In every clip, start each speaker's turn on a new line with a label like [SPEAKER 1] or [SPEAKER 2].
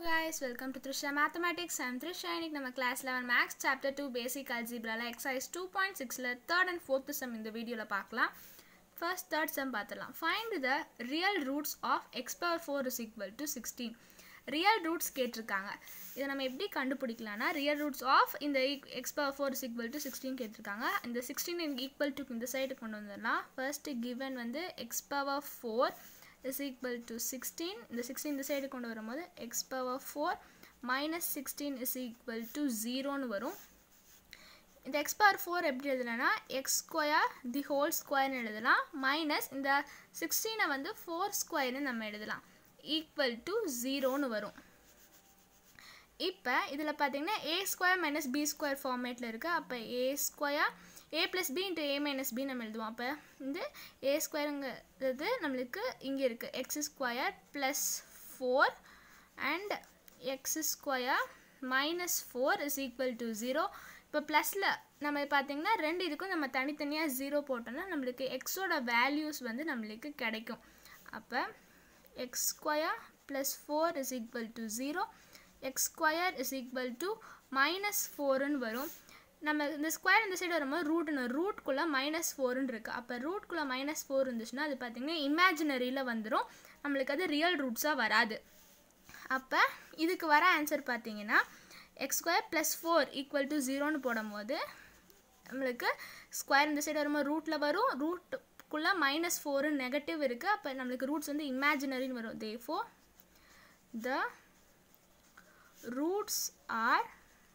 [SPEAKER 1] guys, welcome to Trisha Mathematics. I'm Trisha. இன்னைக்கு நம்ம class eleven maths chapter two basic அல்ஜிப்ரால exercise two point சிக்ஸில் third and fourth sum இந்த வீடியோவில் பார்க்கலாம் ஃபர்ஸ்ட் தேர்ட் சம் பார்த்துடலாம் find the real roots of x power four is equal to sixteen real roots கேட்டிருக்காங்க இதை நம்ம எப்படி கண்டுபிடிக்கலாம்னா ரியல் ரூட்ஸ் ஆஃப் இந்த x power four is equal to sixteen கேட்டிருக்காங்க இந்த சிக்ஸ்டீன் ஈக்குவல் டு இந்த சைடு கொண்டு வந்துடலாம் ஃபர்ஸ்ட் கிவன் வந்து x power four is equal to sixteen இந்த சிக்ஸ்டீன் இந்த சைடு கொண்டு வரும்போது x power four minus sixteen is equal to ஜீரோன்னு வரும் இந்த எக்ஸ் பவர் ஃபோர் எப்படி எழுதலாம்னா எக்ஸ் ஸ்கொயர் தி ஹோல் ஸ்கொயர்னு எழுதலாம் மைனஸ் இந்த சிக்ஸ்டீனை வந்து ஃபோர் ஸ்கொயர்னு நம்ம எழுதலாம் ஈக்குவல் டு ஜீரோன்னு வரும் இப்போ இதில் பார்த்தீங்கன்னா A square minus B square ஃபார்மேட்டில் இருக்குது அப்போ A square A plus B into A minus B நம்ம எழுதுவோம் அப்போ இந்த ஏ ஸ்கொயருங்கிறது நம்மளுக்கு இங்கே இருக்குது x square plus four and x square minus four is equal to zero இப்போ ப்ளஸில் நம்ம பார்த்தீங்கன்னா ரெண்டு இதுக்கும் நம்ம தனித்தனியாக ஜீரோ போட்டோம்னா நம்மளுக்கு எக்ஸோட வேல்யூஸ் வந்து நம்மளுக்கு கிடைக்கும் அப்போ x square plus four is equal to zero x square is equal to minus ஃபோருன்னு வரும் நம்ம இந்த ஸ்கொயர் இந்த சைடு வரும்போது ரூட்னு ரூட்குள்ளே மைனஸ் ஃபோருன்னு இருக்குது அப்போ ரூட்குள்ளே மைனஸ் ஃபோர் இருந்துச்சுன்னா அது பார்த்திங்கன்னா இமேஜினரியில் வந்துடும் நம்மளுக்கு அது ரியல் ரூட்ஸாக வராது அப்போ இதுக்கு வர ஆன்சர் பார்த்தீங்கன்னா x square plus four equal to ஜீரோன்னு போடும்போது நம்மளுக்கு ஸ்கொயர் இந்த சைடு வரும்போது ரூட்டில் வரும் ரூட்டுக்குள்ளே மைனஸ் ஃபோரு நெகட்டிவ் இருக்குது அப்போ நம்மளுக்கு ரூட்ஸ் வந்து இமேஜினரின்னு வரும் therefore the roots are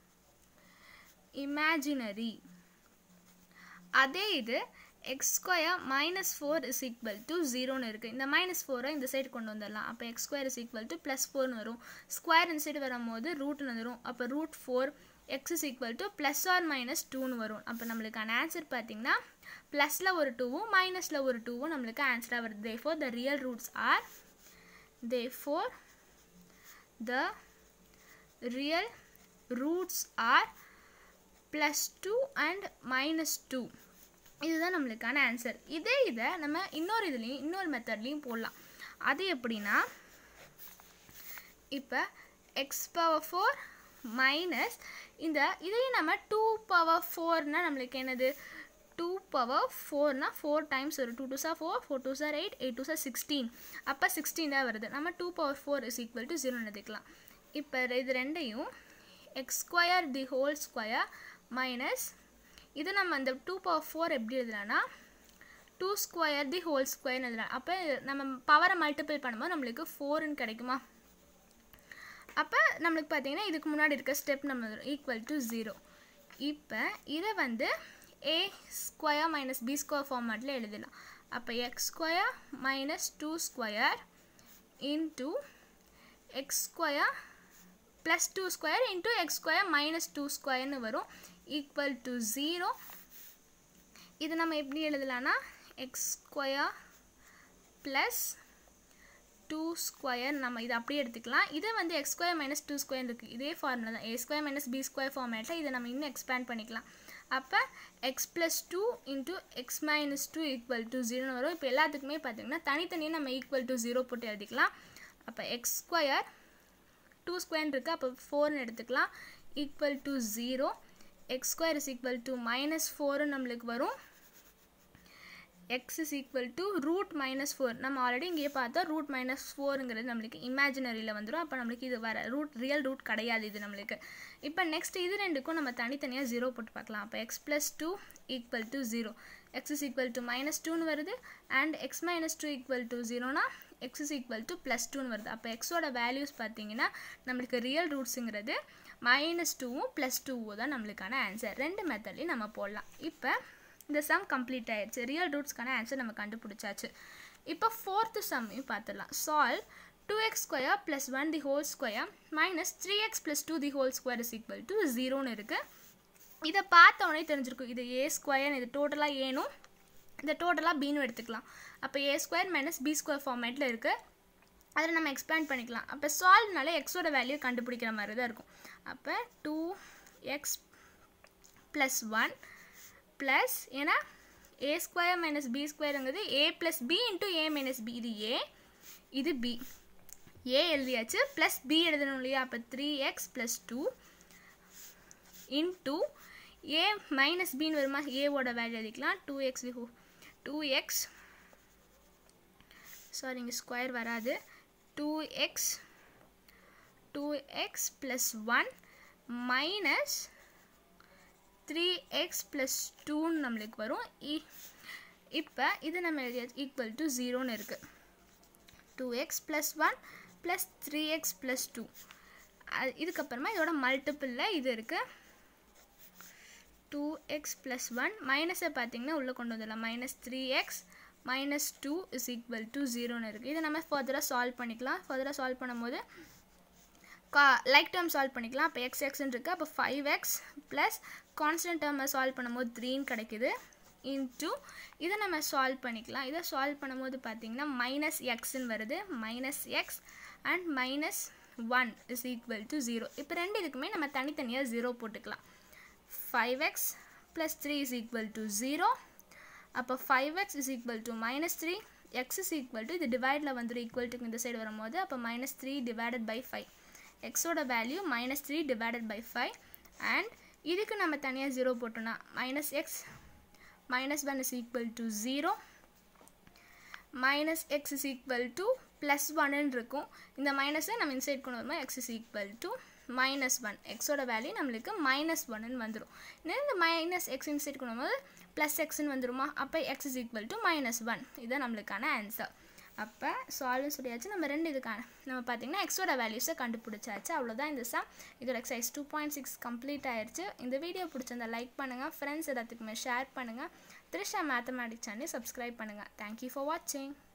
[SPEAKER 1] imaginary அதே இது x square minus four is equal to ஜீரோன்னு இருக்குது இந்த மைனஸ் ஃபோரை இந்த சைடு கொண்டு வந்துடலாம் அப்போ x square is equal to plus ஃபோர்னு வரும் ஸ்கொயர் இந்த சைடு வரும்போது ரூட்னு வந்துடும் அப்போ root four x is equal to plus or minus டூன்னு வரும் அப்போ நம்மளுக்கான ஆன்சர் பார்த்தீங்கன்னா ப்ளஸில் ஒரு டூவும் மைனஸில் ஒரு டூவும் நம்மளுக்கு ஆன்சராக வருது therefore the real roots are therefore the real roots are plus two and minus two இதுதான் நம்மளுக்கான ஆன்சர் இதே இதை நம்ம இன்னொரு இதுலேயும் இன்னொரு மெத்தட்லேயும் போடலாம் அது எப்படின்னா இப்போ எக்ஸ் பவர் ஃபோர் மைனஸ் இந்த இதையும் நம்ம டூ பவர் ஃபோர்னால் நம்மளுக்கு என்னது டூ பவர் ஃபோர்னால் ஃபோர் டைம்ஸ் வரும் டூ டூ சார் ஃபோர் ஃபோர் டூ சார் எயிட் எயிட் டூ சார் சிக்ஸ்டீன் அப்போ சிக்ஸ்டீன் தான் வருது நம்ம two power four is equal to zero எழுதிக்கலாம் இப்போ இது ரெண்டையும் x square the whole square minus இது நம்ம அந்த டூ பவர் ஃபோர் எப்படி எழுதலாம்னா டூ ஸ்கொயர் தி ஹோல் ஸ்கொயர்னு எழுதலாம் அப்போ நம்ம பவரை மல்டிபிள் பண்ணும்போது நம்மளுக்கு ஃபோர்னு கிடைக்குமா அப்போ நம்மளுக்கு பார்த்தீங்கன்னா இதுக்கு முன்னாடி இருக்க ஸ்டெப் நம்ம ஈக்குவல் டு ஜீரோ இப்போ இதை வந்து A square minus B square ஃபார்மேட்டில் எழுதலாம் அப்போ x square minus two square into x square plus two square into x square minus two ஸ்கொயர்னு வரும் ஈக்குவல் டு ஜீரோ இது நம்ம எப்படி எழுதலாம்னா x square plus two square நம்ம இதை அப்படியே எடுத்துக்கலாம் இதை வந்து x square minus two square இருக்குது இதே ஃபார்முலா தான் A square minus B square ஃபார்மேட்டில் இதை நம்ம இன்னும் எக்ஸ்பேண்ட் பண்ணிக்கலாம் அப்போ x plus two into x minus two equal to ஜீரோன்னு வரும் இப்போ எல்லாத்துக்குமே பார்த்தீங்கன்னா தனித்தனியாக நம்ம ஈக்குவல் டு ஜீரோ போட்டு எழுதிக்கலாம் அப்போ எக்ஸ் ஸ்கொயர் டூ ஸ்கொயர் இருக்குது அப்போ ஃபோர்னு எடுத்துக்கலாம் equal to zero x square is equal to minus four நம்மளுக்கு வரும் x is equal to root minus four நம்ம ஆல்ரெடி இங்கேயே பார்த்தோம் ரூட் மைனஸ் ஃபோருங்கிறது நம்மளுக்கு இமேஜினரியில் வந்துடும் அப்போ நம்மளுக்கு இது வர ரூட் ரியல் ரூட் கிடையாது இது நம்மளுக்கு இப்போ நெக்ஸ்ட் இது ரெண்டுக்கும் நம்ம தனித்தனியாக ஜீரோ போட்டு பார்க்கலாம் அப்போ x plus two equal to zero x is equal to minus டூன்னு வருது and x minus two equal to ஜீரோனா x is equal to plus டூன்னு வருது அப்போ எக்ஸோட வேல்யூஸ் பார்த்தீங்கன்னா நம்மளுக்கு ரியல் ரூட்ஸுங்கிறது மைனஸ் டூவும் ப்ளஸ் டூவும் தான் நம்மளுக்கான ஆன்சர் ரெண்டு மெத்தட்லையும் நம்ம போடலாம் இப்போ இந்த சம் கம்ப்ளீட் ஆயிடுச்சு ரியல் ரூட்ஸ்க்கான ஆன்சர் நம்ம கண்டுபிடிச்சாச்சு இப்போ ஃபோர்த்து சம்மையும் பார்த்துடலாம் solve two x square plus one the whole square minus three x plus two the whole square is equal to ஜீரோன்னு இருக்குது இதை பார்த்த உடனே தெரிஞ்சிருக்கும் இது ஏ ஸ்கொயர் இது டோட்டலாக ஏனும் இந்த டோட்டலாக பின்னு எடுத்துக்கலாம் அப்போ A square minus B square ஃபார்மேட்டில் இருக்குது அதில் நம்ம எக்ஸ்பேண்ட் பண்ணிக்கலாம் அப்போ சால்வ்னால எக்ஸோட வேல்யூ கண்டுபிடிக்கிற மாதிரி தான் இருக்கும் அப்போ two x plus one plus ஏன்னா ஏ ஸ்கொயர் மைனஸ் பி ஸ்கொயருங்கிறது A plus B into A minus B இது ஏ இது பி ஏ எழுதியாச்சு ப்ளஸ் பி எழுதணும் இல்லையா அப்போ three x plus two into A minus பின்னு வருமா ஏவோட வேல்யூ எழுதிக்கலாம் two x two x sorry இங்கே ஸ்கொயர் வராது two x two x plus one minus three x plus டூன்னு நம்மளுக்கு வரும் இப்போ இது நம்ம எழுதியாச்சு ஈக்குவல் டு ஜீரோன்னு இருக்குது two x plus one plus three x plus two இதுக்கப்புறமா இதோட மல்டிப்பிளில் இது இருக்குது டூ எக்ஸ் ப்ளஸ் ஒன் மைனஸை பார்த்தீங்கன்னா உள்ளே கொண்டு வந்துடலாம் minus three x minus two is equal to ஜீரோன்னு இருக்குது இதை நம்ம ஃபர்தராக சால்வ் பண்ணிக்கலாம் ஃபர்தராக சால்வ் பண்ணும்போது கா லைக் டேர்ம் சால்வ் பண்ணிக்கலாம் அப்போ எக்ஸ் எக்ஸ்ன்னு இருக்குது அப்போ ஃபைவ் எக்ஸ் ப்ளஸ் கான்ஸ்டன்ட் டேர்மை சால்வ் பண்ணும்போது த்ரீன்னு கிடைக்குது இன்ட்டு இதை நம்ம சால்வ் பண்ணிக்கலாம் இதை சால்வ் பண்ணும்போது பார்த்தீங்கன்னா மைனஸ் எக்ஸ்ன்னு வருது minus x and minus one is equal to zero இப்போ ரெண்டு இதுக்குமே நம்ம தனித்தனியாக ஜீரோ போட்டுக்கலாம் five x plus three is equal to zero அப்போ five x is equal to minus three x is equal to இது டிவைடில் வந்துடும் ஈக்குவல் டு இந்த சைடு வரும்போது அப்போ minus three divided by five எக்ஸோட value minus three divided by five and இதுக்கு நம்ம தனியாக ஜீரோ போட்டோம்னா minus x minus one is equal to zero minus x is equal to plus ஒன்னு இருக்கும் இந்த மைனஸை நம்ம இன்சைட் கொண்டு வரும்போது x is equal to minus one எக்ஸோட வேல்யூ நம்மளுக்கு மைனஸ் ஒன்னு வந்துடும் இந்த மைனஸ் எக்ஸ் இன்சைட் கொண்டு வரும்போது ப்ளஸ் எக்ஸ்ன்னு வந்துருமா அப்போ x is equal to minus one இதுதான் நம்மளுக்கான ஆன்சர் அப்போ சால்வ்னு சொல்லியாச்சு நம்ம ரெண்டு இதுக்கான நம்ம பார்த்தீங்கன்னா எக்ஸோட வேல்யூஸை கண்டுபிடிச்சாச்சு அவ்வளோதான் இந்த சம் இதோட exercise two point six complete ஆயிடுச்சு இந்த வீடியோ பிடிச்சிருந்தா லைக் பண்ணுங்கள் ஃப்ரெண்ட்ஸ் எல்லாத்துக்குமே ஷேர் பண்ணுங்கள் த்ரிஷா மேத்தமேட்டிக்ஸ் சேனல் சப்ஸ்கிரைப் பண்ணுங்கள் தேங்க்யூ ஃபார் வாட்சிங்